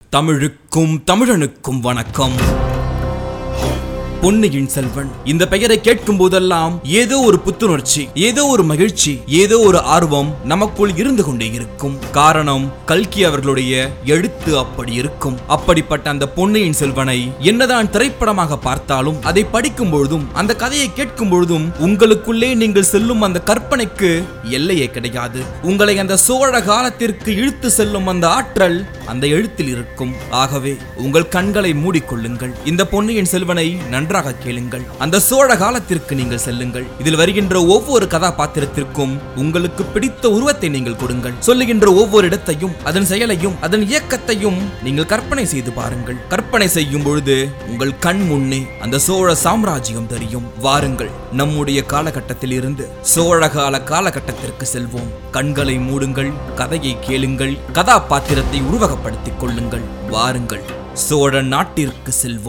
தமிழுக்கும் தமிழனுக்கும் வணக்கம் பொன்னியின் செல்வன் இந்த பெயரை கேட்கும் போதெல்லாம் ஏதோ ஒரு புத்துணர்ச்சி ஏதோ ஒரு மகிழ்ச்சி ஏதோ ஒரு ஆர்வம் நமக்குள் இருந்து கொண்டே இருக்கும் காரணம் கல்கி அவர்களுடைய எழுத்து அப்படி இருக்கும் அப்படிப்பட்ட அந்த பொன்னியின் செல்வனை என்னதான் திரைப்படமாக பார்த்தாலும் அதை படிக்கும் பொழுதும் அந்த கதையை கேட்கும் பொழுதும் உங்களுக்குள்ளே நீங்கள் செல்லும் அந்த கற்பனைக்கு எல்லையே கிடையாது உங்களை அந்த சோழ காலத்திற்கு இழுத்து செல்லும் அந்த ஆற்றல் அந்த எழுத்தில் இருக்கும் ஆகவே உங்கள் கண்களை மூடிக்கொள்ளுங்கள் இந்த பொன்னியின் செல்வனை நன்றாக கேளுங்கள் அந்த சோழ காலத்திற்கு நீங்கள் செல்லுங்கள் இதில் வருகின்ற ஒவ்வொரு கதாபாத்திரத்திற்கும் உங்களுக்கு பிடித்த உருவத்தை நீங்கள் கொடுங்கள் சொல்லுகின்ற ஒவ்வொரு இடத்தையும் அதன் செயலையும் அதன் இயக்கத்தையும் நீங்கள் கற்பனை செய்து பாருங்கள் கற்பனை செய்யும் பொழுது உங்கள் கண் முன்னே அந்த சோழ சாம்ராஜ்யம் தெரியும் வாருங்கள் நம்முடைய காலகட்டத்தில் இருந்து சோழகால காலகட்டத்திற்கு செல்வோம் கண்களை மூடுங்கள் கதையை கேளுங்கள் கதாபாத்திரத்தை உருவகப்படுத்திக் கொள்ளுங்கள் வாருங்கள் சோழ நாட்டிற்கு செல்வோம்